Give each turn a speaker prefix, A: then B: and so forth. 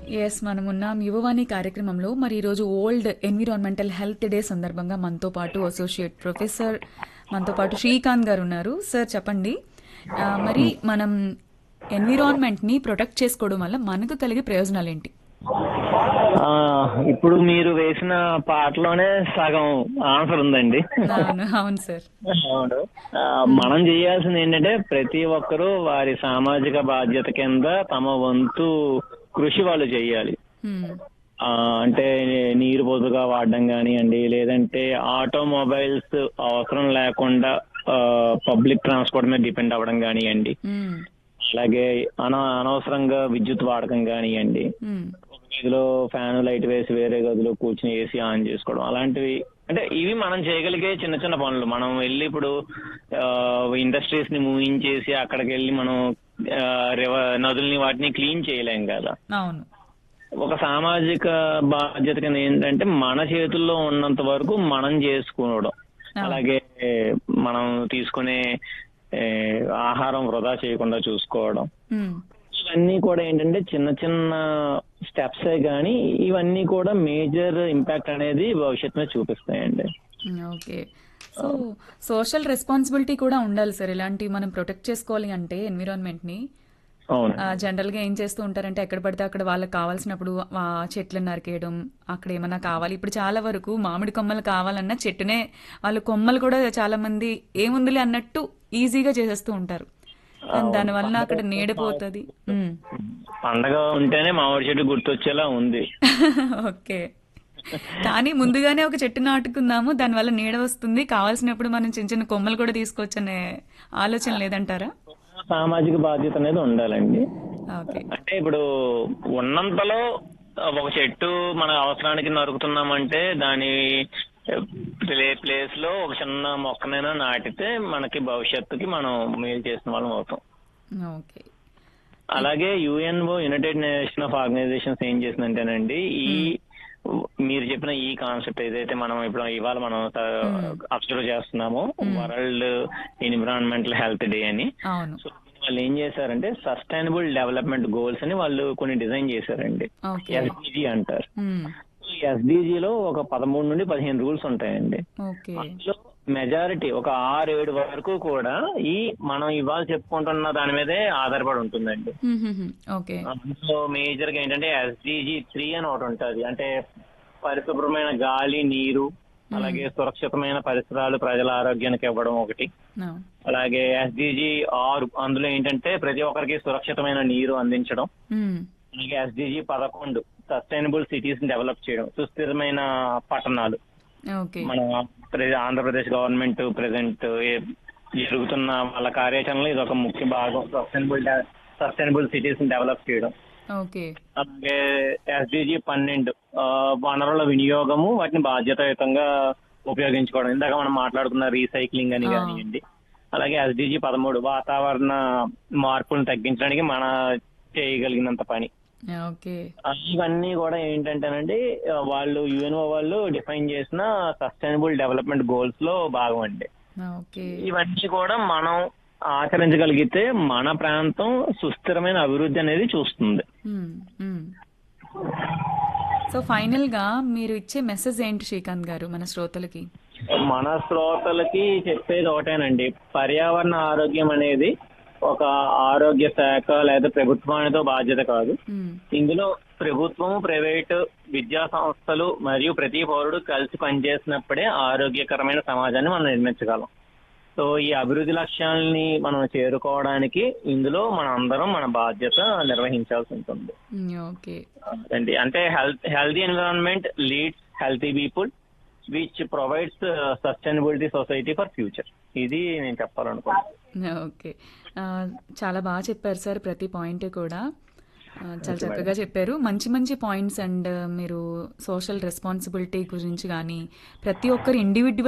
A: Yes మనం ఉన్నాం యువవాణి కార్యక్రమంలో మరి ఈరోజు ఓల్డ్ ఎన్విరాన్మెంటల్ హెల్త్ డే సందర్భంగా మనతో పాటు అసోసియేట్ ప్రొఫెసర్ మనతో పాటు శ్రీకాంత్ గారు ఉన్నారు సార్ చెప్పండి ఆ, మరి మనం ఎన్విరాన్మెంట్ ని ప్రొటెక్ట్ చేసుకోవడం వల్ల మనకు కలిగే ప్రయోజనాలు ఏంటి
B: ఆ, ఇప్పుడు మీరు వేసిన పాటలోనే సగం ఆన్సర్ ఉందండి
A: అవును అవును సార్
B: అవును ఆ, మనం చేయాల్సింది ఏంటంటే ప్రతి ఒక్కరూ వారి సామాజిక బాధ్యత కింద తమ వంతు కృషి వాళ్ళు చేయాలి
A: హ్మ్.
B: ఆ, అంటే నీరు పొదుగా వాడడం కానివ్వండి లేదంటే ఆటోమొబైల్స్ అవసరం లేకుండా పబ్లిక్ ట్రాన్స్పోర్ట్ మీద డిపెండ్ అవ్వడం కానివ్వండి
A: హ్మ్.
B: అలాగే అన అనవసరంగా విద్యుత్ వాడకం కానివ్వండి
A: హ్మ్.
B: ఒక గదిలో ఫ్యాన్ లైట్ వేసి వేరే గదిలో కూర్చుని ఏసీ ఆన్ చేసుకోవడం అలాంటివి అంటే ఇవి మనం చేయగలిగే చిన్న చిన్న పనులు మనం వెళ్ళి ఇప్పుడు ఇండస్ట్రీస్ ని మూవించేసి అక్కడికి వెళ్ళి మనం ఆ, రివ- నదుల్ని వాటిని క్లీన్ చేయలేం కదా
A: అవును
B: ఒక సామాజిక బాధ్యత కింద ఏంటంటే మన చేతుల్లో ఉన్నంత వరకు మనం చేసుకోవడం అలాగే మనం తీసుకునే ఏ, ఆహారం వృధా చేయకుండా చూసుకోవడం
A: హ్మ్.
B: ఇవన్నీ కూడా ఏంటంటే చిన్న చిన్న స్టెప్సే కానీ ఇవన్నీ కూడా మేజర్ ఇంపాక్ట్ అనేది భవిష్యత్తు మీద చూపిస్తాయండి
A: ఓకే సో సోషల్ రెస్పాన్సిబిలిటీ కూడా ఉండాలి సార్ ఇలాంటివి మనం ప్రొటెక్ట్ చేసుకోవాలి అంటే ఎన్విరాన్మెంట్ ని
B: అవును
A: ఆ, జనరల్ గా ఏం చేస్తూ ఉంటారంటే ఎక్కడ పడితే అక్కడ వాళ్ళకి కావాల్సినప్పుడు ఆ చెట్లను నరికేయడం అక్కడ ఏమన్నా కావాలి ఇప్పుడు చాలా వరకు మామిడి కొమ్మలు కావాలన్నా చెట్టునే వాళ్ళు కొమ్మలు కూడా చాలా మంది ఏముందిలే అన్నట్టు ఈజీగా చేసేస్తూ ఉంటారు కానీ దానివల్ల అక్కడ నీడపోతుంది ఉమ్.
B: పండగ ఉంటేనే మామిడి చెట్టు గుర్తొచ్చేలా ఉంది
A: ఓకే కానీ ముందుగానే ఒక చెట్టు నాటుకుందాము దానివల్ల నీడ వస్తుంది కావాల్సినప్పుడు మనం చిన్న చిన్న కొమ్మలు కూడా తీసుకోవచ్చు అనే ఆలోచన లేదంటారా
B: సామాజిక బాధ్యత అనేది ఉండాలండి
A: ఓకే
B: అంటే ఇప్పుడు ఉన్నంతలో ఒక చెట్టు మన అవసరానికి నరుకుతున్నామంటే దాని ప్లే ప్లేస్ లో ఒక చిన్న మొక్కనైనా నాటితే మనకి భవిష్యత్తుకి మనం మేలు చేసిన వాళ్ళం అవుతాం
A: ఓకే
B: అలాగే UNO united nation of organisations ఏం చేసిందంటేనండి ఈ మీరు చెప్పిన ఈ కాన్సెప్ట్ ఏదైతే మనం ఇప్పుడు ఇవాళ మనం అబ్జర్వ్ చేస్తున్నామో వరల్డ్ ఎన్విరాన్మెంటల్ హెల్త్ డే అని
A: అవును
B: సో వాళ్ళు ఏం చేశారంటే సస్టైనబుల్ డెవలప్మెంట్ గోల్స్ అని వాళ్ళు కొన్ని డిజైన్ చేశారండి
A: ఓకే
B: ఎస్డిజి అంటారు
A: ఉమ్.
B: ఎస్డిజి లో ఒక పదమూడు నుండి పదిహేను రూల్స్ ఉంటాయండి
A: ఓకే
B: అందులో మెజారిటీ ఒక ఆరు ఏడు వరకు కూడా ఈ మనం ఇవాళ చెప్పుకుంటున్న దాని మీదే ఆధారపడి ఉంటుందండి
A: హ్మ్, హ్మ్, హ్మ్. ఓకే
B: అందులో మేజర్ గా ఏంటంటే ఎస్డిజి త్రీ అని ఒకటి ఉంటది అంటే పరిశుభ్రమైన గాలి నీరు అలాగే సురక్షితమైన పరిసరాలు ప్రజల ఆరోగ్యానికి ఇవ్వడం ఒకటి
A: No.
B: అలాగే ఎస్డిజి ఆరు అందులో ఏంటంటే ప్రతి ఒక్కరికి సురక్షితమైన నీరు అందించడం
A: ఉమ్.
B: అలాగే ఎస్డిజి పదకొండు సస్టైనబుల్ సిటీస్ డెవలప్ చేయడం సుస్థిరమైన పట్టణాలు
A: ఓకే
B: మన ప్రె- ఆంధ్రప్రదేశ్ గవర్నమెంట్ ప్రెసెంట్ జరుగుతున్న వాళ్ళ కార్యాచరణలో ఇది ఒక ముఖ్య భాగం సస్టైనబుల్ సస్టైనబుల్ సిటీస్ డెవలప్ చేయడం
A: ఓకే
B: అలాగే ఎస్డిజి పన్నెండు ఆ, వనరుల వినియోగము వాటిని బాధ్యతాయుతంగా ఉపయోగించుకోవడం ఇందాక మనం మాట్లాడుకున్న రీసైక్లింగ్ అని
A: ఆ.
B: కానివ్వండి అలాగే ఎస్డిజి పదమూడు వాతావరణ మార్పులను తగ్గించడానికి మన చేయగలిగినంత పని
A: ఓకే
B: ఆ, ఇవన్నీ కూడా ఏంటంటేనండి ఆ, వాళ్ళు యుఎన్ఓ వాళ్ళు డిఫైన్ చేసిన సస్టైనబుల్ డెవలప్మెంట్ గోల్స్ లో భాగం అండి
A: ఓకే
B: ఇవన్నీ కూడా మనం ఆచరించగలిగితే మన ప్రాంతం సుస్థిరమైన అభివృద్ధి అనేది చూస్తుంది
A: ఉమ్, ఉమ్. సో ఫైనల్ గా మీరు ఇచ్చే మెసేజ్ ఏంటి శ్రీకాంత్ గారు మన శ్రోతలకి
B: మన శ్రోతలకి చెప్పేది ఒకటేనండి పర్యావరణ ఆరోగ్యం అనేది ఒక ఆరోగ్య శాఖ లేదా ప్రభుత్వానితో బాధ్యత కాదు
A: ఉమ్,
B: ఇందులో ప్రభుత్వం ప్రైవేటు విద్యా సంస్థలు మరియు ప్రతి పౌరుడు కలిసి పనిచేసినప్పుడే ఆరోగ్యకరమైన సమాజాన్ని మనం నిర్మించగలం సో ఈ అభివృద్ధి లక్ష్యాలని మనం చేరుకోవడానికి ఇందులో మన అందరం మన బాధ్యత నిర్వహించాల్సి ఉంటుంది
A: ఉమ్, ఓకే
B: అండి అంటే health healthy environment leads healthy people which provides sustainability society for future ఇది నేను చెప్పాలనుకుంటున్నాను
A: ఓకే ఆ, చాలా బాగా చెప్పారు సార్ ప్రతి పాయింట్ కూడా ఆ, చాలా చక్కగా చెప్పారు మంచి మంచి పాయింట్స్ అండ్ మీరు సోషల్ రెస్పాన్సిబిలిటీ గురించి కానీ ప్రతి ఒక్కరు ఇండివిజువల్